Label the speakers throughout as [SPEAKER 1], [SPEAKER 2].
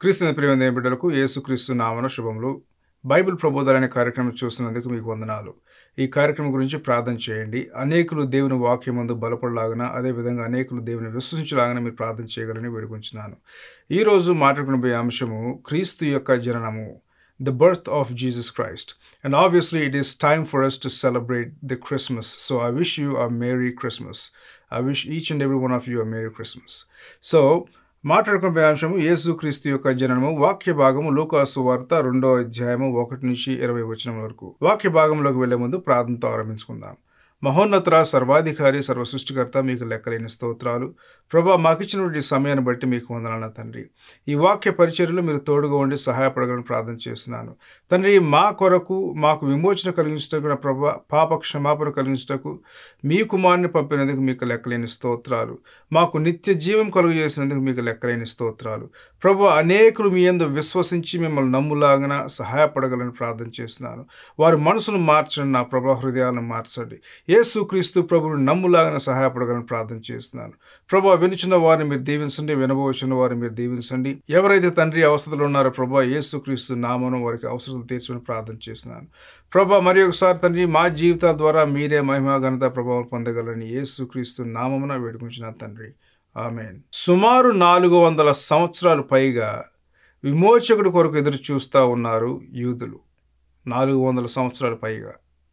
[SPEAKER 1] క్రీస్తు ప్రియమైన బిడ్డలకు యేసుక్రీస్తు నామన శుభములు బైబిల్ ప్రబోధాలు అనే కార్యక్రమం చూస్తున్నందుకు మీకు వందనాలు ఈ కార్యక్రమం గురించి ప్రార్థన చేయండి అనేకులు దేవుని వాక్యం ముందు బలపడలాగన అదేవిధంగా అనేకులు దేవుని విశ్వసించలాగన మీరు ప్రార్థన చేయగలని వేడుకుంటున్నాను ఈరోజు మాట్లాడుకునే అంశము క్రీస్తు యొక్క జననము the birth of Jesus Christ. And obviously, it is time for us to celebrate the Christmas. So, I wish you a Merry Christmas. I wish each and every one of you a Merry Christmas. So, మాట్లాడుకునే అంశము యేసుక్రీస్తు యొక్క జననము వాక్య భాగము లూకాసు వార్త రెండో అధ్యాయము ఒకటి నుంచి ఇరవై వచనం వరకు వాక్య భాగంలోకి వెళ్లే ముందు ప్రార్థనతో ఆరంభించుకుందాం మహోన్నతర సర్వాధికారి సర్వ సృష్టికర్త మీకు లెక్కలేని స్తోత్రాలు ప్రభా మాకిచ్చినటువంటి సమయాన్ని బట్టి మీకు వందనాల తండ్రి ఈ వాక్య పరిచర్యలు మీరు తోడుగా ఉండి సహాయపడగలని ప్రార్థన చేస్తున్నాను తండ్రి మా కొరకు మాకు విమోచన కలిగించటకు ప్రభా పాప క్షమాపణ కలిగించటకు మీ కుమారుని పంపినందుకు మీకు లెక్కలేని స్తోత్రాలు మాకు నిత్య జీవం కలుగు చేసినందుకు మీకు లెక్కలేని స్తోత్రాలు ప్రభు అనేకులు మీ ఎందు విశ్వసించి మిమ్మల్ని నమ్ములాగన సహాయపడగలని ప్రార్థన చేస్తున్నాను వారి మనసును మార్చండి నా ప్రభా హృదయాలను మార్చండి యేసు క్రీస్తు ప్రభుని నమ్ములాగన సహాయపడగలని ప్రార్థన చేస్తున్నాను ప్రభా వినుచున్న వారిని మీరు దీవించండి వినబోచున్న వారిని మీరు దీవించండి ఎవరైతే తండ్రి అవసరాలు ఉన్నారో ప్రభా యేసు క్రీస్తు నామను వారికి అవసరాలు తీర్చమని ప్రార్థన చేస్తున్నాను ప్రభా మరి ఒకసారి తండ్రి మా జీవితాల ద్వారా మీరే మహిమ ఘనత ప్రభావం పొందగలని యేసు క్రీస్తు నామమున వేడుకుంటున్న తండ్రి ఆమెన్ సుమారు నాలుగు వందల సంవత్సరాలు పైగా విమోచకుడి కొరకు ఎదురు చూస్తూ ఉన్నారు యూదులు నాలుగు వందల సంవత్సరాలు పైగా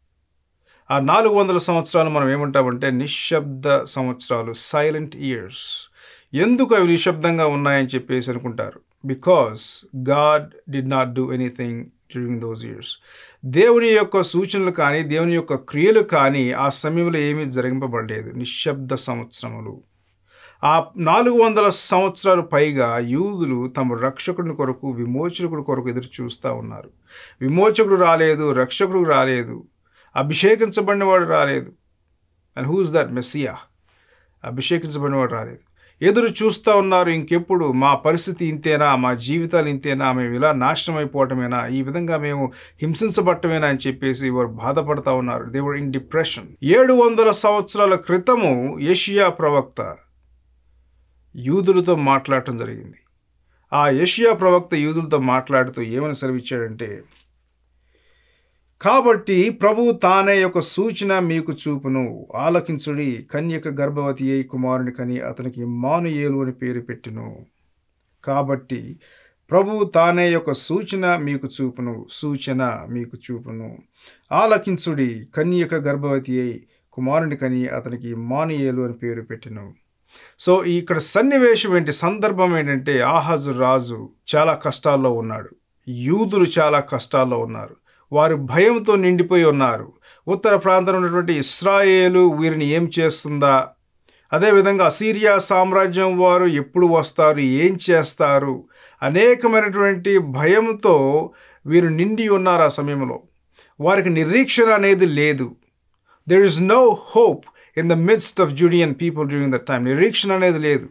[SPEAKER 1] ఆ నాలుగు వందల సంవత్సరాలు మనం ఏమంటామంటే నిశ్శబ్ద సంవత్సరాలు సైలెంట్ ఇయర్స్ ఎందుకు అవి నిశ్శబ్దంగా ఉన్నాయని చెప్పేసి అనుకుంటారు because God did not do anything during those years దేవుని యొక్క సూచనలు కానీ దేవుని యొక్క క్రియలు కానీ ఆ సమయంలో ఏమీ జరిగింపబడలేదు నిశ్శబ్ద సంవత్సరములు ఆ నాలుగు వందల సంవత్సరాలు పైగా యూదులు తమ రక్షకుడి కొరకు విమోచకుడి కొరకు ఎదురు చూస్తూ ఉన్నారు విమోచకుడు రాలేదు రక్షకుడు రాలేదు అభిషేకించబడిన వాడు రాలేదు అండ్ హూస్ దట్ మెస్సియా అభిషేకించబడిన వాడు రాలేదు ఎదురు చూస్తూ ఉన్నారు ఇంకెప్పుడు మా పరిస్థితి ఇంతేనా మా జీవితాలు ఇంతేనా మేము ఇలా నాశనం అయిపోవటమేనా ఈ విధంగా మేము హింసించబట్టమేనా అని చెప్పేసి వారు బాధపడతా ఉన్నారు దేవర్ ఇన్ డిప్రెషన్ ఏడు వందల సంవత్సరాల క్రితము ఏషియా ప్రవక్త యూదులతో మాట్లాడటం జరిగింది ఆ ఏషియా ప్రవక్త యూదులతో మాట్లాడుతూ ఏమని సెలవిచ్చాడంటే కాబట్టి ప్రభు తానే యొక్క సూచన మీకు చూపును ఆలకించుడి కన్యక గర్భవతి అయి కుమారుని కని అతనికి మానుయేలు అని పేరు పెట్టును కాబట్టి ప్రభు తానే యొక్క సూచన మీకు చూపును సూచన మీకు చూపును ఆలకించుడి కన్యక గర్భవతి అయి కుమారుని కని అతనికి మానుయేలు అని పేరు పెట్టిను సో ఇక్కడ సన్నివేశం ఏంటి సందర్భం ఏంటంటే ఆహాజు రాజు చాలా కష్టాల్లో ఉన్నాడు యూదులు చాలా కష్టాల్లో ఉన్నారు వారు భయంతో నిండిపోయి ఉన్నారు ఉత్తర ప్రాంతంలో ఉన్నటువంటి ఇస్రాయేలు వీరిని ఏం చేస్తుందా అదేవిధంగా అసీరియా సామ్రాజ్యం వారు ఎప్పుడు వస్తారు ఏం చేస్తారు అనేకమైనటువంటి భయంతో వీరు నిండి ఉన్నారు ఆ సమయంలో వారికి నిరీక్షణ అనేది లేదు there is no hope in the midst of Judean people during that time నిరీక్షణ అనేది లేదు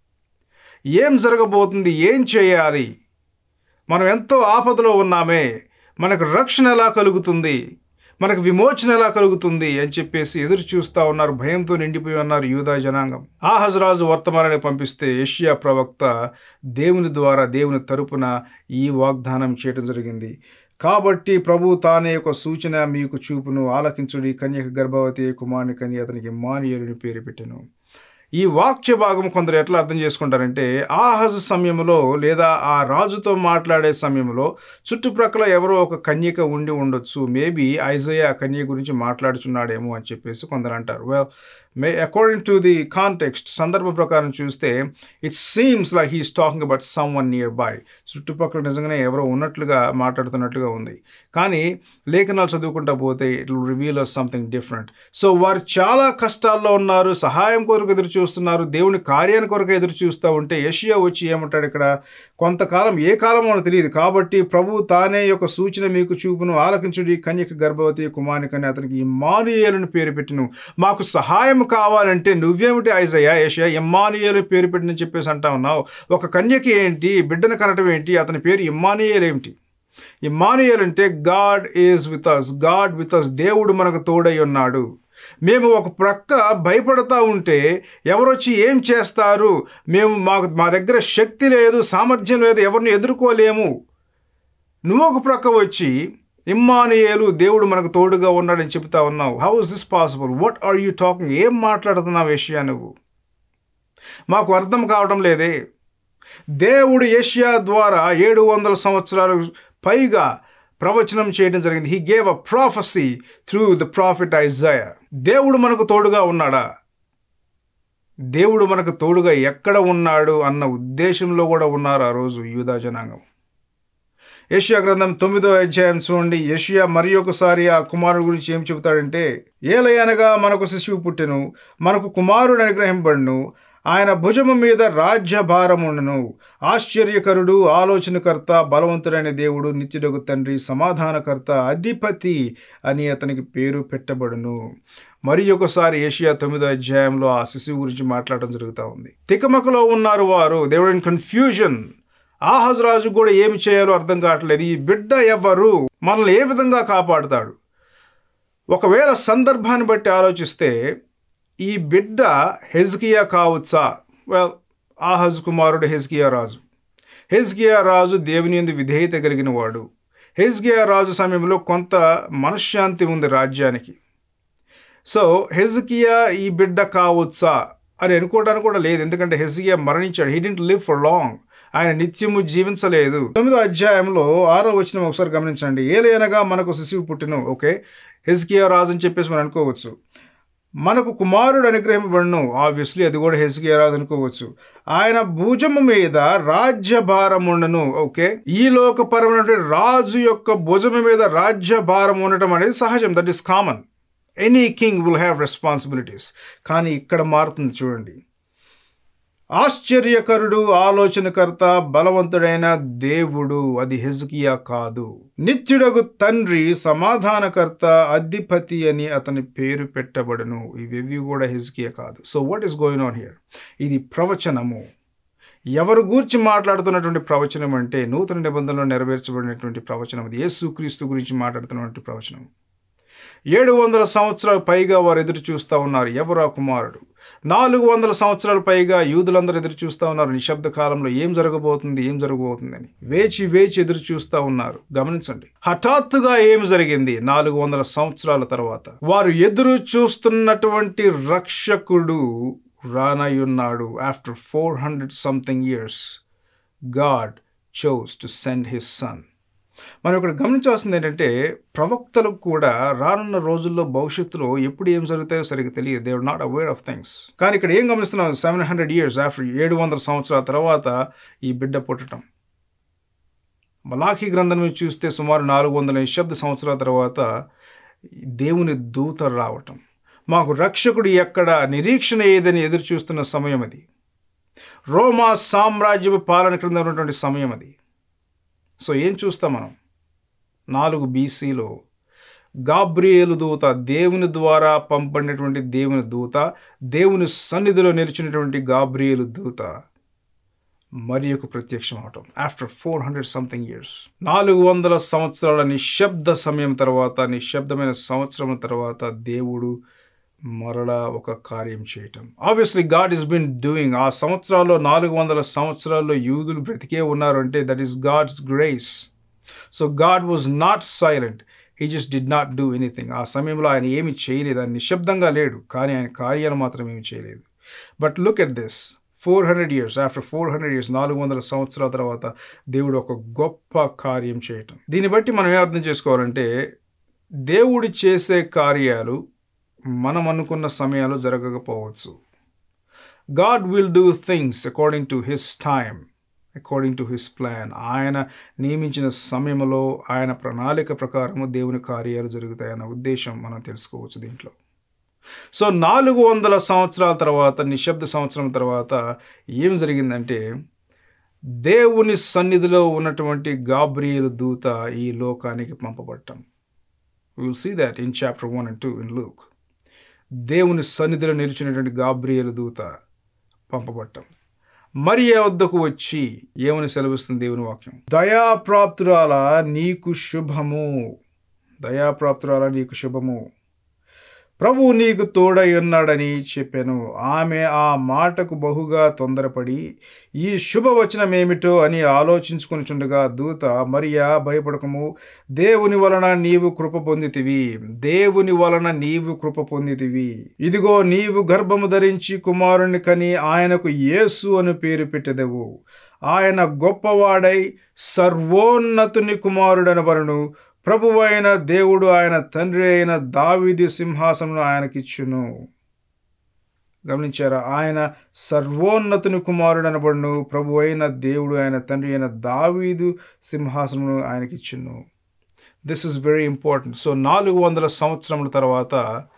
[SPEAKER 1] ఏం జరగబోతుంది ఏం చేయాలి మనం ఎంతో ఆపదలో ఉన్నామే మనకు రక్షణ ఎలా కలుగుతుంది మనకు విమోచన ఎలా కలుగుతుంది అని చెప్పేసి ఎదురు చూస్తూ ఉన్నారు భయంతో నిండిపోయి ఉన్నారు యూదా జనాంగం ఆ హజరాజు వర్తమానాన్ని పంపిస్తే ఏషియా ప్రవక్త దేవుని ద్వారా దేవుని తరపున ఈ వాగ్దానం చేయడం జరిగింది కాబట్టి ప్రభు తానే ఒక సూచన మీకు చూపును ఆలకించుడి కన్యక గర్భవతి కుమారుని కని అతనికి మానియలుని పేరు పెట్టెను ఈ వాక్య భాగం కొందరు ఎట్లా అర్థం చేసుకుంటారంటే ఆహజ సమయంలో లేదా ఆ రాజుతో మాట్లాడే సమయంలో చుట్టుప్రక్కల ఎవరో ఒక కన్యక ఉండి ఉండొచ్చు మేబీ ఐజయ ఆ కన్య గురించి మాట్లాడుచున్నాడేమో అని చెప్పేసి కొందరు అంటారు well may according to the context సందర్భ ప్రకారం చూస్తే it seems like he's talking about someone nearby చుట్టుపక్కల నిజంగానే ఎవరో ఉన్నట్లుగా మాట్లాడుతున్నట్టుగా ఉంది కానీ లేఖనాలు చదువుకుంటా పోతే it will reveal us something different so వారు చాలా కష్టాల్లో ఉన్నారు సహాయం కొరకు ఎదురు చూస్తున్నారు దేవుని కార్యాన్ని కొరకు ఎదురు చూస్తూ ఉంటే యషియా వచ్చి ఏమంటాడు ఇక్కడ కొంతకాలం ఏ కాలం మనకు తెలియదు కాబట్టి ప్రభు తానే యొక్క సూచన మీకు చూపును ఆలకించుడి కన్యక గర్భవతి కుమారుని కని అతనికి ఇమ్మానుయేలుని పేరు పెట్టిను మాకు సహాయం కావాలంటే నువ్వేమిటి ఐజయ్యా ఏషియా ఇమ్మానుయేలు పేరు పెట్టినని చెప్పేసి అంటా ఉన్నావు ఒక కన్యకి ఏంటి బిడ్డను కనటం ఏంటి అతని పేరు ఇమ్మానుయేలు ఏమిటి ఇమ్మానుయేల్ అంటే God is with us God with us దేవుడు మనకు తోడై ఉన్నాడు మేము ఒక ప్రక్క భయపడతా ఉంటే ఎవరొచ్చి ఏం చేస్తారు మేము మాకు మా దగ్గర శక్తి లేదు సామర్థ్యం లేదు ఎవరిని ఎదుర్కోలేము నువ్వు ఒక ప్రక్క వచ్చి ఇమ్మానియేలు దేవుడు మనకు తోడుగా ఉన్నాడని చెప్తా ఉన్నావు how is this possible what are you talking ఏం మాట్లాడుతున్నావు ఏషియా నువ్వు మాకు అర్థం కావడం లేదే దేవుడు ఏషియా ద్వారా ఏడు వందల సంవత్సరాలు పైగా ప్రవచనం చేయడం జరిగింది he gave a prophecy through the prophet Isaiah దేవుడు మనకు తోడుగా ఉన్నాడా దేవుడు మనకు తోడుగా ఎక్కడ ఉన్నాడు అన్న ఉద్దేశంలో కూడా ఉన్నారు ఆ రోజు యూదా జనాంగం ఏషియా గ్రంథం తొమ్మిదో అధ్యాయం చూడండి ఏషియా మరి ఒకసారి ఆ కుమారుడు గురించి ఏం చెబుతాడంటే ఏలయనగా మనకు శిశువు పుట్టెను మనకు కుమారుడు అనుగ్రహింపడును ఆయన భుజము మీద రాజ్యభారముండును ఆశ్చర్యకరుడు ఆలోచనకర్త బలవంతుడైన దేవుడు నిత్యుడగు తండ్రి సమాధానకర్త అధిపతి అని అతనికి పేరు పెట్టబడును మరి ఒకసారి ఏషియా తొమ్మిదో అధ్యాయంలో ఆ శిశువు గురించి మాట్లాడడం జరుగుతూ ఉంది తికమకలో ఉన్నారు వారు దేవుడు ఇన్ కన్ఫ్యూజన్ ఆహజ్ రాజు కూడా ఏమి చేయాలో అర్థం కావట్లేదు ఈ బిడ్డ ఎవరు మనల్ని ఏ విధంగా కాపాడుతాడు ఒకవేళ సందర్భాన్ని బట్టి ఆలోచిస్తే ఈ బిడ్డ హెజ్కియా కావచ్చా వెల్ ఆహజ్ కుమారుడు హెజ్కియా రాజు హెజ్కియా రాజు దేవుని ఎందు విధేయత కలిగిన వాడు హెజ్కియా రాజు సమయంలో కొంత మనశ్శాంతి ఉంది రాజ్యానికి సో హెజ్కియా ఈ బిడ్డ కావచ్చా అని అనుకోవడానికి కూడా లేదు ఎందుకంటే హెజ్కియా మరణించాడు he didn't live for long ఆయన నిత్యము జీవించలేదు తొమ్మిదో అధ్యాయంలో ఆరో వచ్చిన ఒకసారి గమనించండి ఏలైనగా మనకు శిశువు పుట్టిన ఓకే హెజ్కియా రాజు అని చెప్పేసి మనం అనుకోవచ్చు మనకు కుమారుడు అనుగ్రహింపబడును ఆబ్వియస్లీ అది కూడా హెజ్కియా రాజు అనుకోవచ్చు ఆయన భుజము మీద రాజ్యభారం ఉండను ఓకే ఈ లోకపరమైన రాజు యొక్క భుజము మీద రాజ్యభారం ఉండటం అనేది సహజం that is common any king will have responsibilities కానీ ఇక్కడ మారుతుంది చూడండి ఆశ్చర్యకరుడు ఆలోచనకర్త బలవంతుడైన దేవుడు అది హెజ్కియా కాదు నిత్యుడగు తండ్రి సమాధానకర్త అధిపతి అని అతని పేరు పెట్టబడును ఇవేవి కూడా హెజ్కియా కాదు so what is going on here ఇది ప్రవచనము ఎవరు గూర్చి మాట్లాడుతున్నటువంటి ప్రవచనం అంటే నూతన నిబంధనలో నెరవేర్చబడినటువంటి ప్రవచనం అది యేసుక్రీస్తు గురించి మాట్లాడుతున్నటువంటి ప్రవచనం ఏడు వందల సంవత్సరాలు పైగా వారు ఎదురు చూస్తూ ఉన్నారు ఎవరు ఆ కుమారుడు నాలుగు వందల సంవత్సరాల పైగా యూదులందరూ ఎదురు చూస్తూ ఉన్నారు నిశ్శబ్ద కాలంలో ఏం జరగబోతుంది ఏం జరగబోతుందని వేచి వేచి ఎదురు చూస్తూ ఉన్నారు గమనించండి హఠాత్తుగా ఏం జరిగింది నాలుగు వందల సంవత్సరాల తర్వాత వారు ఎదురు చూస్తున్నటువంటి రక్షకుడు రానయ్యున్నాడు after four hundred something years God chose to send his son మనం ఇక్కడ గమనించాల్సింది ఏంటంటే ప్రవక్తలకు కూడా రానున్న రోజుల్లో భవిష్యత్తులో ఎప్పుడు ఏం జరుగుతాయో సరిగ్గా తెలియదు they are not aware of things కానీ ఇక్కడ ఏం గమనిస్తున్నాం సెవెన్ హండ్రెడ్ ఇయర్స్ ఆఫ్టర్ ఏడు వందల సంవత్సరాల తర్వాత ఈ బిడ్డ పుట్టడం మలాఖీ గ్రంథం నుంచి చూస్తే సుమారు నాలుగు వందల నిశ్శబ్ద సంవత్సరాల తర్వాత దేవుని దూత రావటం మాకు రక్షకుడు ఎక్కడ నిరీక్షణ ఏదని ఎదురు చూస్తున్న సమయం అది రోమా సామ్రాజ్యపు పాలన క్రింద ఉన్నటువంటి సమయం అది సో ఏం చూస్తాం మనం నాలుగు బీసీలో గాబ్రియేలు దూత దేవుని ద్వారా పంపడినటువంటి దేవుని దూత దేవుని సన్నిధిలో నిలిచినటువంటి గాబ్రియేలు దూత మరి ఒక ప్రత్యక్షం అవటం after four hundred something years నాలుగు వందల సంవత్సరాల నిశ్శబ్ద సమయం తర్వాత నిశ్శబ్దమైన సంవత్సరం తర్వాత దేవుడు మరలా ఒక కార్యం చేయటం obviously God is been doing ఆ సంవత్సరాల్లో నాలుగు వందల సంవత్సరాల్లో యూదులు బ్రతికే ఉన్నారు అంటే that is God's grace so God was not silent he just did not do anything ఆ సమయంలో ఆయన ఏమి చేయలేదు ఆయన నిశ్శబ్దంగా లేడు కానీ ఆయన కార్యాలు మాత్రం ఏమి చేయలేదు but look at this four hundred years after four hundred years నాలుగు వందల సంవత్సరాల తర్వాత దేవుడు ఒక గొప్ప కార్యం చేయటం దీన్ని బట్టి మనం ఏం అర్థం చేసుకోవాలంటే దేవుడు చేసే కార్యాలు మనం అనుకున్న సమయాలు జరగకపోవచ్చు God will do things according to his time according to his plan ఆయన నియమించిన సమయంలో ఆయన ప్రణాళిక ప్రకారము దేవుని కార్యాలు జరుగుతాయన్న ఉద్దేశం మనం తెలుసుకోవచ్చు దీంట్లో సో నాలుగు వందల సంవత్సరాల తర్వాత నిశ్శబ్ద సంవత్సరం తర్వాత ఏం జరిగిందంటే దేవుని సన్నిధిలో ఉన్నటువంటి గాబ్రియలు దూత ఈ లోకానికి పంపబడటం will see that in chapter one and two in Luke దేవుని సన్నిధిలో నిలిచినటువంటి గాబ్రియలు దూత పంపబడటం మరియ వద్దకు వచ్చి ఏమని సెలవిస్తుంది దేవుని వాక్యం దయాప్రాప్తురాల నీకు శుభము దయాప్రాప్తురాల నీకు శుభము ప్రభువు నీకు తోడై ఉన్నాడని చెప్పాను ఆమె ఆ మాటకు బహుగా తొందరపడి ఈ శుభవచనమేమిటో అని ఆలోచించుకొనిచుండగా దూత మరియా భయపడకము దేవుని వలన నీవు కృప పొందితివి దేవుని వలన నీవు కృప పొందితివి ఇదిగో నీవు గర్భము ధరించి కుమారుని కని ఆయనకు యేసు అని పేరు పెట్టెదవు ఆయన గొప్పవాడై సర్వోన్నతుని కుమారుడనబరును ప్రభువైన దేవుడు ఆయన తండ్రి అయిన దావిది సింహాసనం ఆయనకిచ్చును గమనించారా ఆయన సర్వోన్నతుని కుమారుడు అనబడును ప్రభు అయిన దేవుడు ఆయన తండ్రి అయిన దావీదు సింహాసనము ఆయనకిచ్చును this is very important so నాలుగు వందల సంవత్సరముల తర్వాత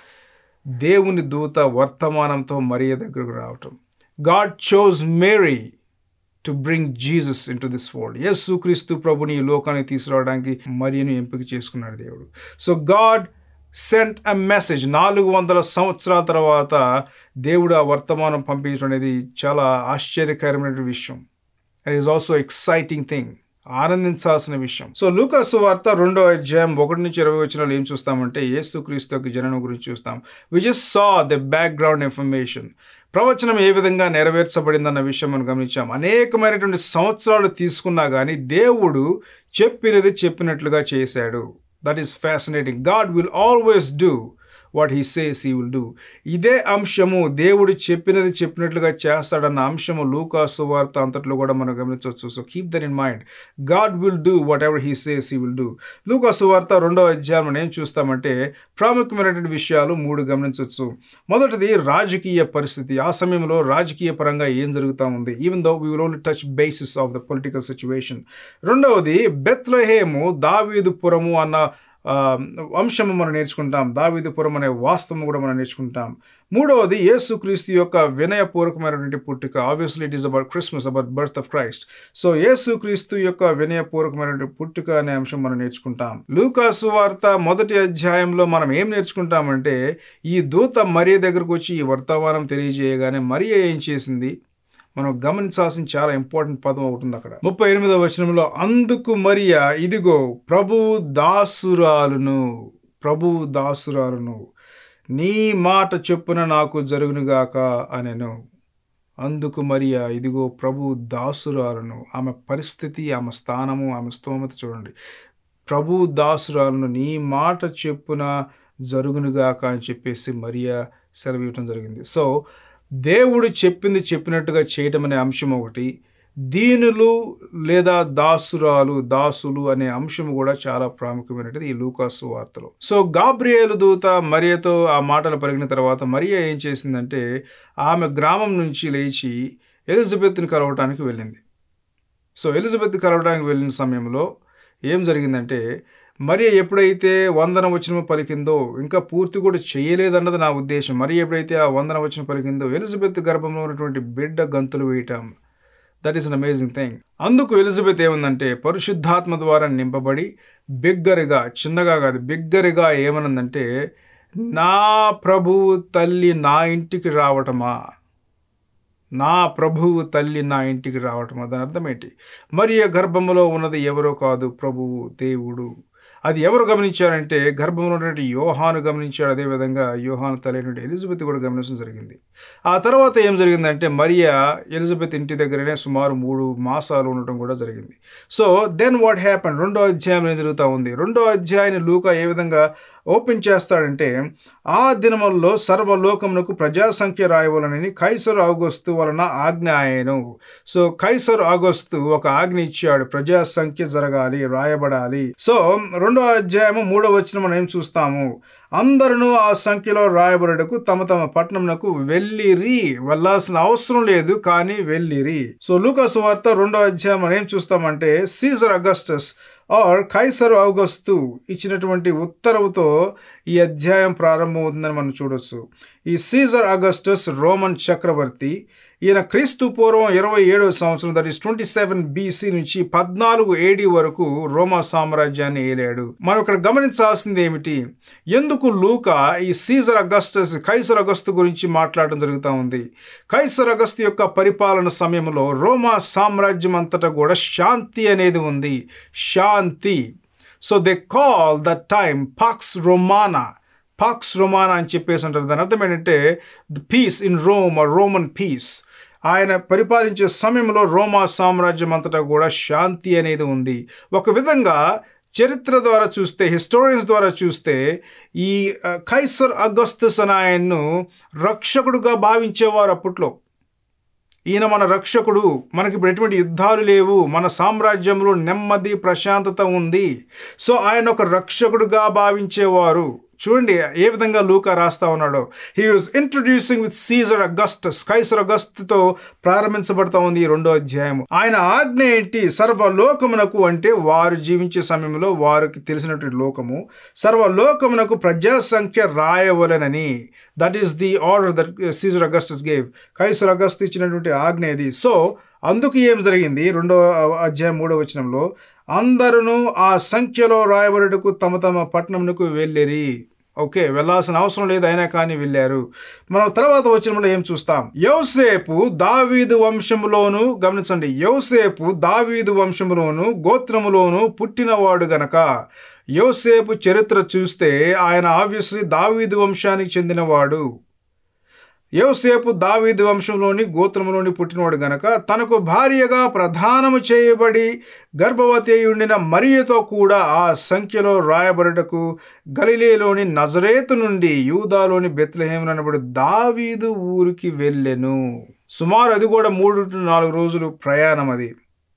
[SPEAKER 1] దేవుని దూత వర్తమానంతో మరియ దగ్గరకు రావటం God chose Mary to bring Jesus into this world యేసు క్రీస్తు ప్రభుని ఈ లోకానికి తీసుకురావడానికి మరియను ఎంపిక చేసుకున్నాడు దేవుడు so God sent a message నాలుగు వందల సంవత్సరాల తర్వాత దేవుడు ఆ వర్తమానం పంపించడం అనేది చాలా ఆశ్చర్యకరమైన విషయం and is also exciting thing ఆనందించాల్సిన విషయం సో లూకాసు వార్త రెండో అధ్యాయం ఒకటి నుంచి ఇరవై వచ్చిన ఏం చూస్తామంటే యేసుక్రీస్తు యొక్క జననం గురించి చూస్తాం we just saw the background information ప్రవచనం ఏ విధంగా నెరవేర్చబడిందన్న విషయం మనం గమనించాం అనేకమైనటువంటి సంవత్సరాలు తీసుకున్నా కానీ దేవుడు చెప్పినది చెప్పినట్లుగా చేశాడు that is fascinating God will always do what he says he will do ఇదే అంశము దేవుడు చెప్పినది చెప్పినట్లుగా చేస్తాడన్న అంశము లూకాసు వార్త అంతట్లో కూడా మనం గమనించవచ్చు so keep that in mind God will do whatever he says he will do లూకాసు వార్త రెండో అధ్యాయం మనం ఏం చూస్తామంటే ప్రాముఖ్యమైనటువంటి విషయాలు మూడు గమనించవచ్చు మొదటిది రాజకీయ పరిస్థితి ఆ సమయంలో రాజకీయ పరంగా ఏం జరుగుతూ ఉంది even though we will only touch basis of the political situation రెండవది బెత్లహేము దావీదుపురము అన్న అంశము మనం నేర్చుకుంటాం దావిదుపురం అనే వాస్తవం కూడా మనం నేర్చుకుంటాం మూడవది యేసుక్రీస్తు యొక్క వినయపూర్వకమైనటువంటి పుట్టుక obviously it is about Christmas about birth of Christ so యేసుక్రీస్తు యొక్క వినయపూర్వకమైనటువంటి పుట్టుక అనే అంశం మనం నేర్చుకుంటాం లూకాసు వార్త మొదటి అధ్యాయంలో మనం ఏం నేర్చుకుంటామంటే ఈ దూత మరియ దగ్గరకు వచ్చి ఈ వర్తమానం తెలియజేయగానే మరియ ఏం చేసింది మనం గమనించాల్సిన చాలా ఇంపార్టెంట్ పదం ఒకటి ఉంది అక్కడ ముప్పై ఎనిమిదవ వచనంలో అందుకు మరియా ఇదిగో ప్రభు దాసురాలును ప్రభు దాసురాలును నీ మాట చొప్పున నాకు జరుగునుగాక అనెను అందుకు మరియా ఇదిగో ప్రభు దాసురాలను ఆమె పరిస్థితి ఆమె స్థానము ఆమె స్తోమత చూడండి ప్రభు దాసురాలను నీ మాట చెప్పున జరుగునుగాక అని చెప్పేసి మరియా సెలవివ్వటం జరిగింది సో దేవుడు చెప్పింది చెప్పినట్టుగా చేయటం అనే అంశం ఒకటి దీనులు లేదా దాసురాలు దాసులు అనే అంశం కూడా చాలా ప్రాముఖ్యమైనది ఈ లూకాసు వార్తలో సో గాబ్రియేలు దూత మరియతో ఆ మాటలు పరిగిన తర్వాత మరియ ఏం చేసిందంటే ఆమె గ్రామం నుంచి లేచి ఎలిజబెత్ని కలవటానికి వెళ్ళింది సో ఎలిజబెత్ కలవడానికి వెళ్ళిన సమయంలో ఏం జరిగిందంటే మరి ఎప్పుడైతే వందన వచనం పలికిందో ఇంకా పూర్తి కూడా చేయలేదన్నది నా ఉద్దేశం మరి ఎప్పుడైతే ఆ వందన వచనం పలికిందో ఎలిజబెత్ గర్భంలో ఉన్నటువంటి బిడ్డ గంతులు వేయటం that is an amazing thing అందుకు ఎలిజబెత్ ఏముందంటే పరిశుద్ధాత్మ ద్వారా నింపబడి బిగ్గరగా చిన్నగా కాదు బిగ్గరగా ఏమనుందంటే నా ప్రభువు తల్లి నా ఇంటికి రావటమా నా ప్రభువు తల్లి నా ఇంటికి రావటం దాని అర్థం ఏంటి మరి గర్భంలో ఉన్నది ఎవరో కాదు ప్రభువు దేవుడు అది ఎవరు గమనించారంటే గర్భంలో ఉన్నటువంటి యోహాను గమనించాడు అదేవిధంగా యోహాను తల్లినటువంటి ఎలిజబెత్ కూడా గమనించడం జరిగింది ఆ తర్వాత ఏం జరిగిందంటే మరియా ఎలిజబెత్ ఇంటి దగ్గరనే సుమారు మూడు మాసాలు ఉండటం కూడా జరిగింది సో దెన్ వాట్ హ్యాపన్ రెండో అధ్యాయం ఏం జరుగుతూ ఉంది రెండో అధ్యాయాన్ని లూకా ఏ విధంగా ఓపెన్ చేస్తాడంటే ఆ దినముల్లో సర్వలోకమునకు ప్రజాసంఖ్య రాయవలనని కైసర్ ఆగొస్తు వలన ఆజ్ఞ ఆయను సో కైసర్ ఆగొస్తు ఒక ఆజ్ఞ ఇచ్చాడు ప్రజాసంఖ్య జరగాలి రాయబడాలి సో రెండో అధ్యాయము మూడో వచ్చిన మనం ఏం చూస్తాము అందరూ ఆ సంఖ్యలో రాయబడటకు తమ తమ పట్టణంకు వెళ్ళిరి వెళ్ళాల్సిన అవసరం లేదు కానీ వెళ్ళిరి సో లూకాసు వార్త రెండో అధ్యాయం మనం ఏం చూస్తామంటే సీజర్ అగస్టస్ ఆర్ కైసర్ ఆగస్తు ఇచ్చినటువంటి ఉత్తర్వుతో ఈ అధ్యాయం ప్రారంభమవుతుందని మనం చూడొచ్చు ఈ సీజర్ అగస్టస్ రోమన్ చక్రవర్తి ఈయన క్రీస్తు పూర్వం ఇరవై ఏడవ సంవత్సరం that is twenty seven BC నుంచి పద్నాలుగు ఏడి వరకు రోమా సామ్రాజ్యాన్ని ఏలాడు మనం ఇక్కడ గమనించాల్సింది ఏమిటి ఎందుకు లూక ఈ సీజర్ అగస్టస్ కైసర్ అగస్తు గురించి మాట్లాడడం జరుగుతూ ఉంది కైసర్ అగస్తు యొక్క పరిపాలన సమయంలో రోమా సామ్రాజ్యం అంతటా కూడా శాంతి అనేది ఉంది శాంతి so they call the time Pax Romana Pax Romana అని చెప్పేసి అంటారు దాని అర్థం ఏంటంటే the peace in Rome Roman peace ఆయన పరిపాలించే సమయంలో రోమా సామ్రాజ్యం అంతటా కూడా శాంతి అనేది ఉంది ఒక విధంగా చరిత్ర ద్వారా చూస్తే హిస్టోరియన్స్ ద్వారా చూస్తే ఈ ఆ, కైసర్ అగస్తస్ అని ఆయన్ను రక్షకుడుగా భావించేవారు అప్పట్లో ఈయన మన రక్షకుడు మనకి ఇప్పుడు ఎటువంటి యుద్ధాలు లేవు మన సామ్రాజ్యంలో నెమ్మది ప్రశాంతత ఉంది సో ఆయన ఒక రక్షకుడుగా భావించేవారు చూడండి ఏ విధంగా లూకా రాస్తా ఉన్నాడో he was introducing with Caesar Augustus కైసర్ అగస్ట్తో ప్రారంభించబడతా ఉంది ఈ రెండో అధ్యాయం ఆయన ఆజ్ఞ ఏంటి సర్వలోకమునకు అంటే వారు జీవించే సమయంలో వారికి తెలిసినటువంటి లోకము సర్వలోకమునకు ప్రజా సంఖ్య రాయవలనని that is the order that Caesar Augustus gave కైసర్ అగస్ట్ ఇచ్చినటువంటి ఆజ్ఞ ఇది సో అందుకు ఏం జరిగింది రెండో అధ్యాయం మూడో వచనంలో అందరూ ఆ సంఖ్యలో రాయబడుటకు తమ తమ పట్టణమునకు వెళ్ళిరి ఓకే వెళ్ళాల్సిన అవసరం లేదు అయినా కానీ వెళ్ళారు మనం తర్వాత వచ్చినప్పుడు ఏం చూస్తాం యోసేపు దావీదు వంశములోను గమనించండి యోసేపు దావీదు వంశములోను గోత్రములోను పుట్టినవాడు గనక యోసేపు చరిత్ర చూస్తే ఆయన ఆబ్వియస్లీ దావీదు వంశానికి చెందినవాడు యోసేపు దావీదు వంశంలోని గోత్రములోని పుట్టినవాడు గనక తనకు భార్యగా ప్రధానము చేయబడి గర్భవతి అయి ఉండిన మరియతో కూడా ఆ సంఖ్యలో రాయబడుటకు గలిలేలోని నజరేతు నుండి యూదాలోని బెత్లహేములు అనబడి దావీదు ఊరికి వెళ్ళెను సుమారు అది కూడా మూడు టు నాలుగు రోజులు ప్రయాణం అది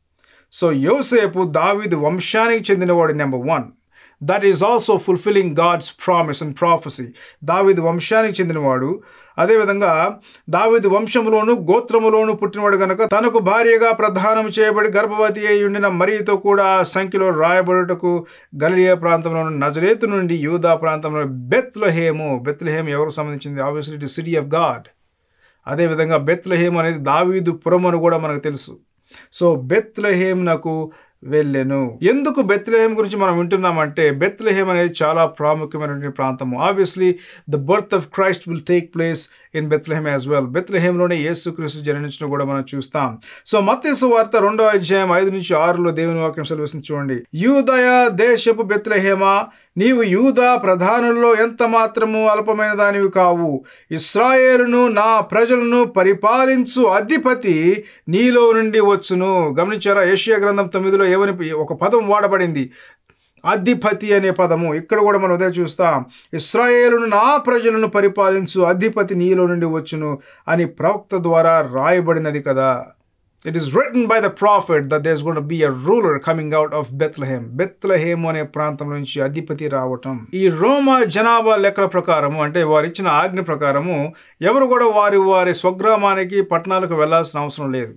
[SPEAKER 1] సో యోసేపు దావీదు వంశానికి చెందినవాడు number one that is also fulfilling God's promise and prophecy దావీదు వంశానికి చెందినవాడు అదేవిధంగా దావీదు వంశములోను గోత్రములోను పుట్టినవాడు గనక తనకు భార్యగా ప్రధానం చేయబడి గర్భవతి అయి ఉండిన మరియతో కూడా ఆ సంఖ్యలో రాయబడుటకు గలిలియా ప్రాంతంలోను నజరేతు నుండి యూదా ప్రాంతంలో బెత్లహేము బెత్లహేమ్ ఎవరికి సంబంధించింది obviously it city of God అదేవిధంగా బెత్లహేమ్ అనేది దావీదు పురం అని కూడా మనకు తెలుసు సో బెత్లహేమ్నకు వెళ్ళెను ఎందుకు బెత్లహేమ్ గురించి మనం వింటున్నామంటే బెత్లహేమ్ అనేది చాలా ప్రాముఖ్యమైనటువంటి ప్రాంతము obviously the birth of Christ will take place in Bethlehem as well బెత్లహేమ్లోనే యేసుక్రీస్తు జన్మించడం కూడా మనం చూస్తాం సో మత్తేసు వార్త రెండో అధ్యాయం ఐదు నుంచి ఆరులో దేవుని వాక్యం సెలవుస్తుంది చూడండి యూదయ దేశపు బెత్లహేమా నీవు యూదా ప్రధానుల్లో ఎంత మాత్రము అల్పమైన దానివి కావు ఇస్రాయేలును నా ప్రజలను పరిపాలించు అధిపతి నీలో నుండి వచ్చును గమనించారా ఏషియా గ్రంథం తొమ్మిదిలో ఏమని ఒక పదం వాడబడింది అధిపతి అనే పదము ఇక్కడ కూడా మనం అదే చూస్తాం ఇస్రాయేలును నా ప్రజలను పరిపాలించు అధిపతి నీలో నుండి వచ్చును అని ప్రవక్త ద్వారా రాయబడినది కదా it is written by the prophet that there's gonna be a ruler coming out of Bethlehem Bethlehem అనే ప్రాంతం నుంచి అధిపతి రావటం ఈ రోమా జనాభా లెక్కల ప్రకారము అంటే వారు ఇచ్చిన ఆజ్ఞ ప్రకారము ఎవరు కూడా వారి వారి స్వగ్రామానికి పట్టణాలకు వెళ్లాల్సిన అవసరం లేదు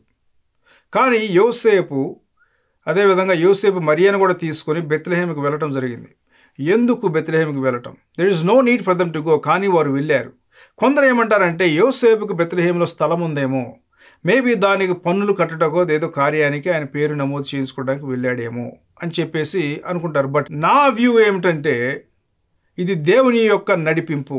[SPEAKER 1] కానీ యోసేపు అదేవిధంగా యోసేపు మరియాను కూడా తీసుకొని బెత్లహేమ్కి వెళ్ళటం జరిగింది ఎందుకు బెత్లహేమ్కి వెళ్ళటం there is no need for them to go కానీ వారు వెళ్ళారు కొందరు ఏమంటారంటే యోసేపుకు బెత్లహేమ్లో స్థలం ఉందేమో మేబీ దానికి పన్నులు కట్టడకో ఏదో కార్యానికి ఆయన పేరు నమోదు చేసుకోవడానికి వెళ్ళాడేమో అని చెప్పేసి అనుకుంటారు బట్ నా వ్యూ ఏమిటంటే ఇది దేవుని యొక్క నడిపింపు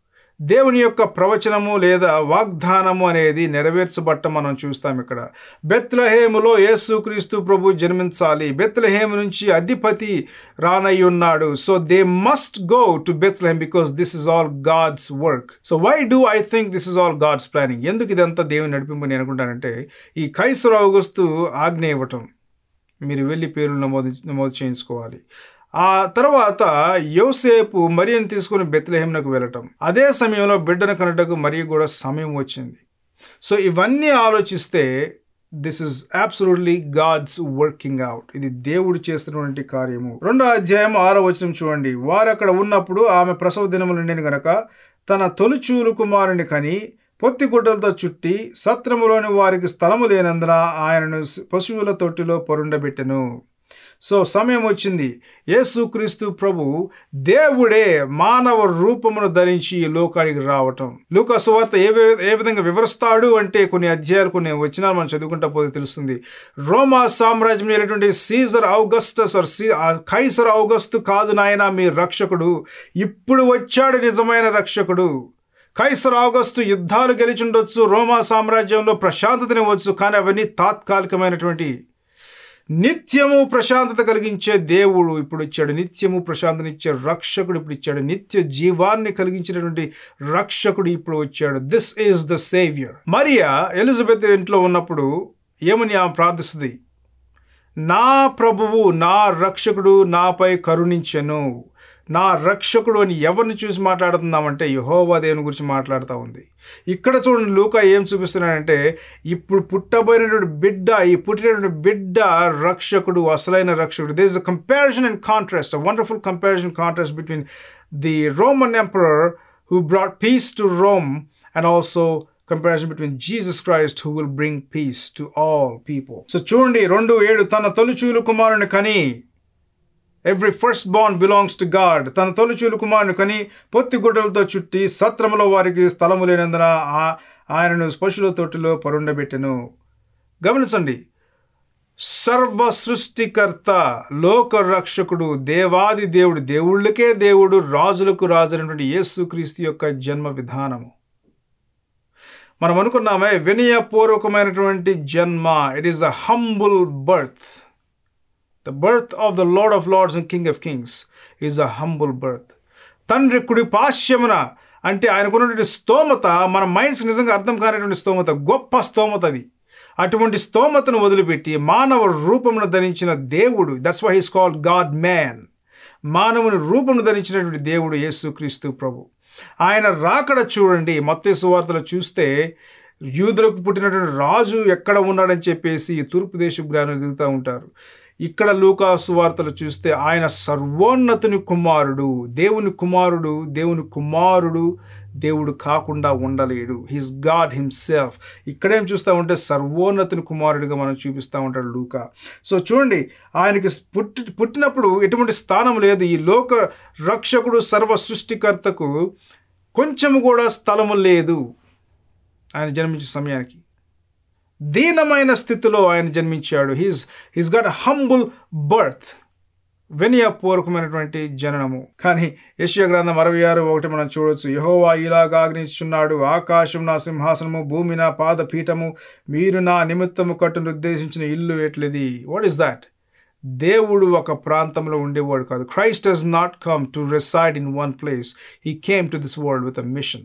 [SPEAKER 1] దేవుని యొక్క ప్రవచనము లేదా వాగ్దానము అనేది నెరవేర్చబట్ట మనం చూస్తాం ఇక్కడ బెత్లహేములో యేసుక్రీస్తు ప్రభు జన్మించాలి బెత్లహేము నుంచి అధిపతి రానయ్యున్నాడు so they must go to Bethlehem because this is all God's work so why do I think this is all God's planning ఎందుకు ఇదంతా దేవుని నడిపింపు నేను అనుకుంటానంటే ఈ కైసరు అవగస్తు ఆజ్ఞ ఇవ్వటం మీరు వెళ్ళి పేర్లు నమోదు నమోదు చేయించుకోవాలి ఆ తర్వాత యోసేపు మరియని తీసుకుని బెత్లహేమ్నకు వెళ్ళటం అదే సమయంలో బిడ్డను కనటకు మరి కూడా సమయం వచ్చింది సో ఇవన్నీ ఆలోచిస్తే this is absolutely God's working out ఇది దేవుడు చేస్తున్నటువంటి కార్యము రెండో అధ్యాయం ఆరో వచనం చూడండి వారు అక్కడ ఉన్నప్పుడు ఆమె ప్రసవ దినములు నిండిన గనక తన తొలిచూలు కుమారుని కని పొత్తి గుడ్డలతో చుట్టి సత్రములోని వారికి స్థలము లేనందున ఆయనను పశువుల తొట్టిలో పొరుండబెట్టెను సో సమయం వచ్చింది యేసుక్రీస్తు ప్రభు దేవుడే మానవ రూపమును ధరించి ఈ లోకానికి రావటం లూకా సువార్త ఏ ఏ విధంగా వివరిస్తాడు అంటే కొన్ని అధ్యాయాలు కొన్ని వచ్చినా మనం చదువుకుంటా పోతే తెలుస్తుంది రోమా సామ్రాజ్యం అయినటువంటి సీజర్ ఔగస్టస్ ఆర్ సీ కైసర్ ఔగస్తు కాదు నాయన మీ రక్షకుడు ఇప్పుడు వచ్చాడు నిజమైన రక్షకుడు కైసర్ ఆగస్టు యుద్ధాలు గెలిచుండొచ్చు రోమా సామ్రాజ్యంలో ప్రశాంతతనివ్వచ్చు కానీ అవన్నీ తాత్కాలికమైనటువంటి నిత్యము ప్రశాంతత కలిగించే దేవుడు ఇప్పుడు ఇచ్చాడు నిత్యము ప్రశాంతనిచ్చే రక్షకుడు ఇప్పుడు ఇచ్చాడు నిత్య జీవాన్ని కలిగించినటువంటి రక్షకుడు ఇప్పుడు వచ్చాడు దిస్ ఈజ్ ద సేవియర్ మరియా ఎలిజబెత్ ఇంట్లో ఉన్నప్పుడు ఏమని ఆమె ప్రార్థిస్తుంది నా ప్రభువు నా రక్షకుడు నాపై కరుణించెను నా రక్షకుడు అని ఎవరిని చూసి మాట్లాడుతున్నామంటే యహోవా దేవుని గురించి మాట్లాడుతూ ఉంది ఇక్కడ చూడండి లూకా ఏం చూపిస్తున్నాడంటే ఇప్పుడు పుట్టబోయినటువంటి బిడ్డ ఈ పుట్టినటువంటి బిడ్డ రక్షకుడు అసలైన రక్షకుడు this a comparison and contrast a wonderful comparison contrast between the Roman emperor who brought peace to Rome and also comparison between Jesus Christ who will bring peace to all people so చూడండి రెండు ఏడు తన తొలిచూలు కుమారుని కని every first born belongs to God తన తొలిచూలు కుమారుని కని పొత్తి గుడ్డలతో చుట్టి సత్రములో వారికి స్థలము లేనందున ఆ- ఆయనను పశువుల తొట్టిలో పరుండబెట్టెను గమనించండి సర్వ సృష్టికర్త లోక రక్షకుడు దేవాది దేవుడు దేవుళ్ళకే దేవుడు రాజులకు రాజు అయినటువంటి యేసుక్రీస్తు యొక్క జన్మ విధానము మనం అనుకున్నామే వినయపూర్వకమైనటువంటి జన్మ it is a humble birth the birth of the Lord of lords and king of kings is a humble birth తండ్రి కుడి పాశ్యమున అంటే ఆయనకున్నటువంటి స్తోమత మన మైండ్స్ నిజంగా అర్థం కానటువంటి స్తోమత గొప్ప స్తోమత అది అటువంటి స్తోమతను వదిలిపెట్టి మానవ రూపమును ధరించిన దేవుడు that's why he's called God man మానవుని రూపమును ధరించినటువంటి దేవుడు యేసుక్రీస్తు ప్రభు ఆయన రాకడ చూడండి మత్తే సువార్తలు చూస్తే యూదులకు పుట్టినటువంటి రాజు ఎక్కడ ఉన్నాడని చెప్పేసి ఈ తూర్పు దేశ జ్ఞానం దిగుతూ ఉంటారు ఇక్కడ లూకా సువార్తలు చూస్తే ఆయన సర్వోన్నతుని కుమారుడు దేవుని కుమారుడు దేవుని కుమారుడు దేవుడు కాకుండా ఉండలేడు హిస్ గాడ్ హిమ్సెల్ఫ్ ఇక్కడేం చూస్తూ ఉంటే సర్వోన్నతుని కుమారుడిగా మనం చూపిస్తూ ఉంటాడు లూకా సో చూడండి ఆయనకి పుట్టి పుట్టినప్పుడు ఎటువంటి స్థానం లేదు ఈ లోక రక్షకుడు సర్వ సృష్టికర్తకు కొంచెము కూడా స్థలము లేదు ఆయన జన్మించే సమయానికి దీనమైన స్థితిలో ఆయన జన్మించాడు he's he's got humble birth వినయపూర్వకమైనటువంటి జననము కానీ యశ్య గ్రంథం అరవై ఆరు ఒకటి మనం చూడొచ్చు యహోవా ఇలాగా ఆగ్నిస్తున్నాడు ఆకాశం నా సింహాసనము భూమి నా పాదపీఠము మీరు నా నిమిత్తము కట్టును ఉద్దేశించిన ఇల్లు ఎట్లేది వాట్ ఈస్ దాట్ దేవుడు ఒక ప్రాంతంలో ఉండేవాడు కాదు Christ he's not come to reside in one place he came to this world with a mission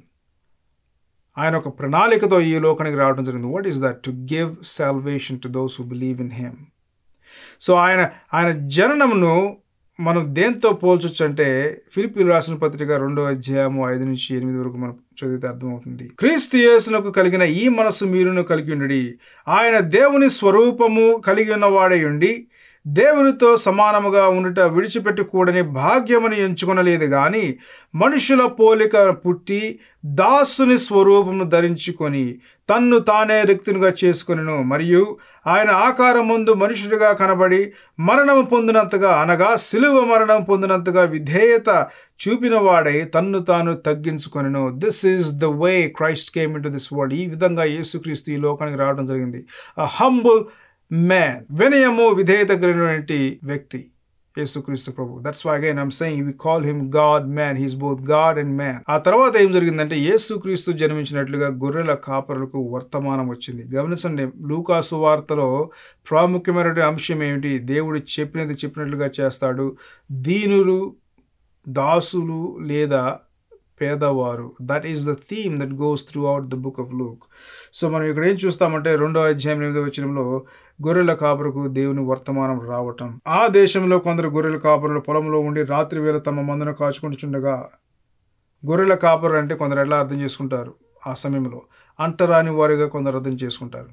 [SPEAKER 1] ఆయన ఒక ప్రణాళికతో ఈ లోకానికి రావడం జరిగింది what is that to give salvation to those who believe in him so ఆయన ఆయన జననమును మనం దేంతో పోల్చొచ్చు అంటే ఫిలిపిలు రాసిన పత్రిక రెండో అధ్యాయము ఐదు నుంచి ఎనిమిది వరకు మనం చదివితే అర్థమవుతుంది క్రీస్తు యేసునకు కలిగిన ఈ మనస్సు మీరును కలిగి ఉండి ఆయన దేవుని స్వరూపము కలిగి ఉన్నవాడై ఉండి దేవునితో సమానముగా ఉండుట విడిచిపెట్టకూడని భాగ్యమని ఎంచుకొనలేదు గాని మనుషుల పోలిక పుట్టి దాసుని స్వరూపమును ధరించుకొని తన్ను తానే రిక్తునిగా చేసుకొనిను మరియు ఆయన ఆకారం ముందు మనుషుడిగా కనబడి మరణము పొందినంతగా అనగా సిలువ మరణం పొందినంతగా విధేయత చూపిన వాడై తన్ను తాను తగ్గించుకొనిను this is the way Christ came into this world ఈ విధంగా యేసుక్రీస్తు ఈ లోకానికి రావడం జరిగింది అ హంబుల్ మ్యాన్ వినయము విధేయత కలిగినటువంటి వ్యక్తి యేసుక్రీస్తు ప్రభు that's why again I'm saying we call him God man he's both God and man ఆ తర్వాత ఏం జరిగిందంటే యేసుక్రీస్తు జన్మించినట్లుగా గొర్రెల కాపరులకు వర్తమానం వచ్చింది గమనించండి లూకాసు వార్తలో ప్రాముఖ్యమైనటువంటి అంశం ఏమిటి దేవుడు చెప్పినది చెప్పినట్లుగా చేస్తాడు దీనులు దాసులు లేదా పేదవారు that is the theme that goes throughout the book of Luke so మనం ఇక్కడ ఏం చూస్తామంటే రెండో అధ్యాయం ఎనిమిదో వచనంలో గొర్రెల కాపురకు దేవుని వర్తమానం రావటం ఆ దేశంలో కొందరు గొర్రెల కాపురులు పొలంలో ఉండి రాత్రి వేళ తమ మందును కాచుకుంటుండగా గొర్రెల కాపురు అంటే కొందరు ఎలా అర్థం చేసుకుంటారు ఆ సమయంలో అంటరాని వారిగా కొందరు అర్థం చేసుకుంటారు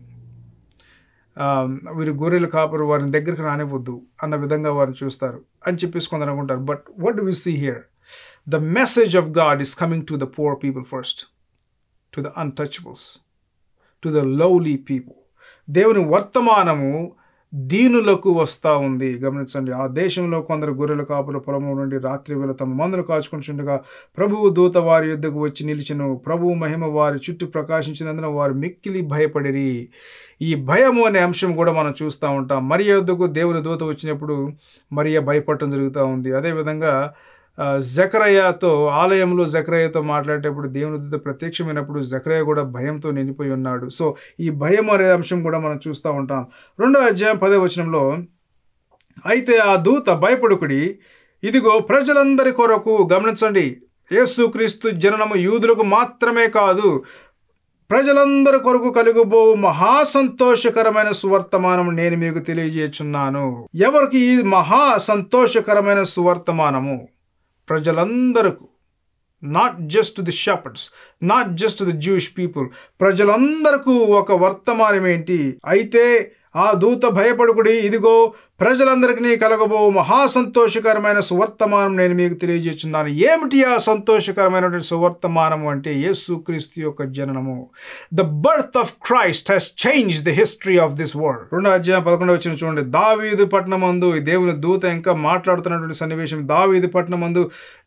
[SPEAKER 1] ఆ, వీరు గొర్రెల కాపురు వారిని దగ్గరికి రానివ్వద్దు అన్న విధంగా వారిని చూస్తారు అని చెప్పేసి కొందరు అనుకుంటారు but what we see here the message of God is coming to the poor people first to the untouchables to the lovely people దేవుని వర్తమానము దీనులకు వస్తూ ఉంది గమనించండి ఆ దేశంలో కొందరు గొర్రెల కాపుల పొలంలో నుండి రాత్రి వేళ తమ మందులు కాచుకుంటుండగా ప్రభువు దూత వారి యుద్ధకు వచ్చి నిలిచెను ప్రభువు మహిమ వారి చుట్టూ ప్రకాశించినందున వారు మిక్కిలి భయపడిరి ఈ భయము అనే అంశం కూడా మనం చూస్తూ ఉంటాం మరియ యుద్ధకు దేవుని దూత వచ్చినప్పుడు మరియ భయపడటం జరుగుతూ ఉంది అదేవిధంగా ఆ, జకరయ్యతో ఆలయంలో జకరయ్యతో మాట్లాడేటప్పుడు దేవుని దూత ప్రత్యక్షమైనప్పుడు జకరయ్య కూడా భయంతో నిండిపోయి ఉన్నాడు సో ఈ భయం అనే అంశం కూడా మనం చూస్తూ ఉంటాం రెండో అధ్యాయం పదే వచనంలో అయితే ఆ దూత భయపడుకుడి ఇదిగో ప్రజలందరి కొరకు గమనించండి యేసుక్రీస్తు జననము యూదులకు మాత్రమే కాదు ప్రజలందరి కొరకు కలుగుబో మహా సంతోషకరమైన సువర్తమానం నేను మీకు తెలియజేస్తున్నాను ఎవరికి ఈ మహా సంతోషకరమైన సువర్తమానము ప్రజలందరకు not just the shepherds not just the Jewish people ప్రజలందరకు ఒక వర్తమానం ఏంటి అయితే ఆ దూత భయపడుకుడి ఇదిగో ప్రజలందరికీ కలగబో మహా సంతోషకరమైన సువర్తమానం నేను మీకు తెలియజేస్తున్నాను ఏమిటి ఆ సంతోషకరమైనటువంటి సువర్తమానము అంటే యేసుక్రీస్తు యొక్క జననము the birth of Christ he's change the history of this world రెండో అధ్యాయం పదకొండు వచ్చిన చూడండి దావీదు పట్టణమందు ఈ దేవుని దూత ఇంకా మాట్లాడుతున్నటువంటి సన్నివేశం దావీదు పట్టణమందు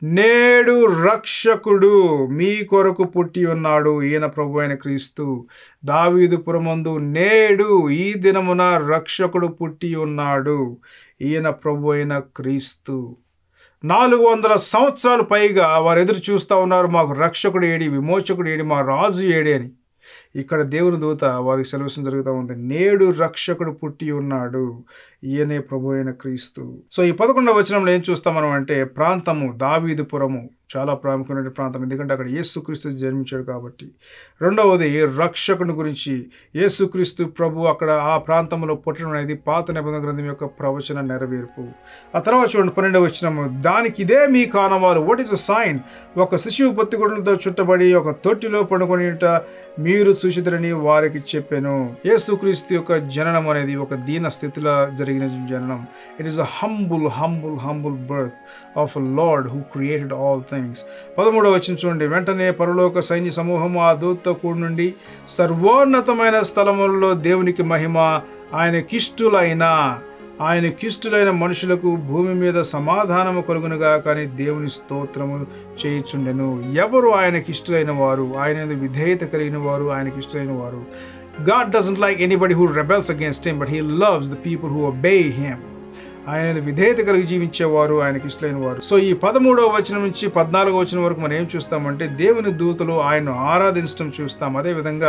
[SPEAKER 1] నేడు రక్షకుడు మీ కొరకు పుట్టి ఉన్నాడు ఈయన ప్రభు అయిన క్రీస్తు దావీదు పురమందు నేడు ఈ దినమున రక్షకుడు పుట్టి ఉన్నాడు ఈయన ప్రభు అయిన క్రీస్తు నాలుగు వందల సంవత్సరాలు పైగా వారు ఎదురు చూస్తూ ఉన్నారు మాకు రక్షకుడు ఏడి విమోచకుడు ఏడి మా రాజు ఏడి అని ఇక్కడ దేవుని దూత వారికి సెలవిసం జరుగుతూ ఉంది నేడు రక్షకుడు పుట్టి ఉన్నాడు ఈయనే ప్రభు అయిన క్రీస్తు సో ఈ పదకొండవ వచనంలో ఏం చూస్తాం మనం అంటే ప్రాంతము దావీదుపురము చాలా ప్రాముఖ్యమైన ప్రాంతం ఎందుకంటే అక్కడ యేసుక్రీస్తు జన్మించాడు కాబట్టి రెండవది రక్షకుని గురించి యేసుక్రీస్తు ప్రభు అక్కడ ఆ ప్రాంతంలో పుట్టడం అనేది పాత నిబంధన గ్రంథం యొక్క ప్రవచన నెరవేర్పు ఆ తర్వాత చూడండి పన్నెండవ వచ్చినము దానికి ఇదే మీ కానవాలు వాట్ ఈస్ అ సైన్ ఒక శిశువు పొత్తిగుడ్లతో చుట్టబడి ఒక తొట్టిలో పడుకొని మీరు చూసిదరని వారికి చెప్పాను యేసుక్రీస్తు యొక్క జననం అనేది ఒక దీన స్థితిలో జరిగిన జననం it is a humble humble humble birth of a Lord who created all things పదమూడవ వచ్చిన చూడండి వెంటనే పరలోక సైన్య సమూహం ఆ దూతతో కూడి నుండి సర్వోన్నతమైన స్థలములలో దేవునికి మహిమ ఆయన కిష్టులైన ఆయన కిష్టులైన మనుషులకు భూమి మీద సమాధానము కలుగునుగా కానీ దేవుని స్తోత్రము చేయుచుండెను ఎవరు ఆయనకి ఇష్టలైన వారు ఆయన విధేయత కలిగిన వారు ఆయనకి ఇష్టలైన వారు God doesn't like anybody who rebels against him, but he loves the people who obey him. ఆయన విధేయత కలిగి జీవించేవారు ఆయనకి ఇష్టమైన వారు సో ఈ పదమూడవ వచనం నుంచి పద్నాలుగో వచనం వరకు మనం ఏం చూస్తామంటే దేవుని దూతలు ఆయన్ను ఆరాధించడం చూస్తాం అదేవిధంగా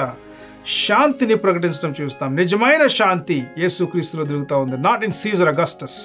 [SPEAKER 1] శాంతిని ప్రకటించడం చూస్తాం నిజమైన శాంతి యేసుక్రీస్తులో దొరుకుతా ఉంది not in Caesar Augustus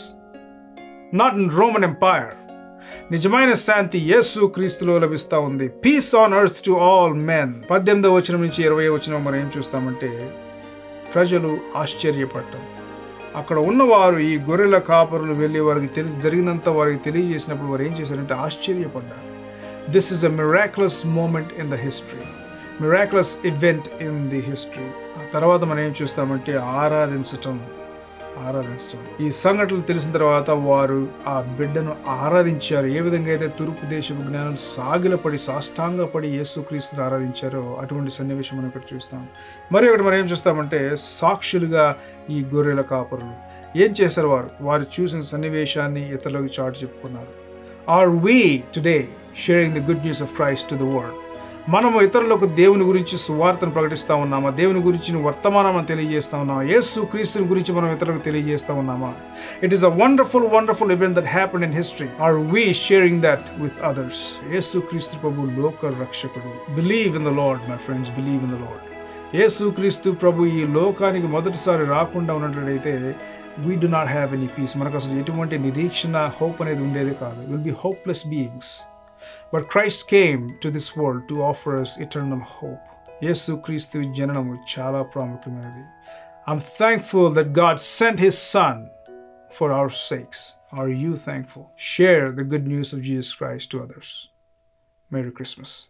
[SPEAKER 1] not in Roman empire నిజమైన శాంతి యేసు క్రీస్తులో లభిస్తూ ఉంది peace on earth to all men పద్దెనిమిదవ వచనం నుంచి ఇరవై వచనం మనం ఏం చూస్తామంటే ప్రజలు ఆశ్చర్యపడటం అక్కడ ఉన్నవారు ఈ గొర్రెల కాపరులు వెళ్ళి వారికి తెలిసి జరిగినంత వారికి తెలియజేసినప్పుడు వారు ఏం చేశారంటే ఆశ్చర్యపడ్డారు this is a miraculous moment in the history miraculous event in the history ఆ తర్వాత మనం ఏం చూస్తామంటే ఆరాధించటం ఆరాధించడం ఈ సంఘటనలు తెలిసిన తర్వాత వారు ఆ బిడ్డను ఆరాధించారు ఏ విధంగా అయితే తూర్పు దేశపు జ్ఞానం సాగిలపడి సాష్టాంగపడి యేసుక్రీస్తుని ఆరాధించారో అటువంటి సన్నివేశం మనం ఇక్కడ చూస్తాం మరి ఒకటి మనం ఏం చూస్తామంటే సాక్షులుగా ఈ గొర్రెల కాపరులు ఏం చేశారు వారు వారు చూసిన సన్నివేశాన్ని ఇతరులకు చాటు చెప్పుకున్నారు are we today sharing the good news of Christ to the world మనము ఇతరులకు దేవుని గురించి సువార్తను ప్రకటిస్తూ ఉన్నామా దేవుని గురించి వర్తమానం తెలియజేస్తా ఉన్నామా యేసు క్రీస్తుని గురించి మనం ఇతరులకు తెలియజేస్తా ఉన్నామా it is a wonderful wonderful event that happen in history are we sharing that with others యేసు క్రీస్తు ప్రభు లోక రక్షకుడు believe in the Lord my friends believe in the Lord యేసు క్రీస్తు ప్రభు ఈ లోకానికి మొదటిసారి రాకుండా ఉన్నట్లయితే we do not have any peace మనకు అసలు ఎటువంటి నిరీక్షణ హోప్ అనేది ఉండేది కాదు will be hopeless beings but Christ came to this world to offer us eternal hope యేసు క్రీస్తు జననము చాలా ప్రాముఖ్యమైనది I'm thankful that God sent his son for our sakes are you thankful share the good news of Jesus Christ to others merry Christmas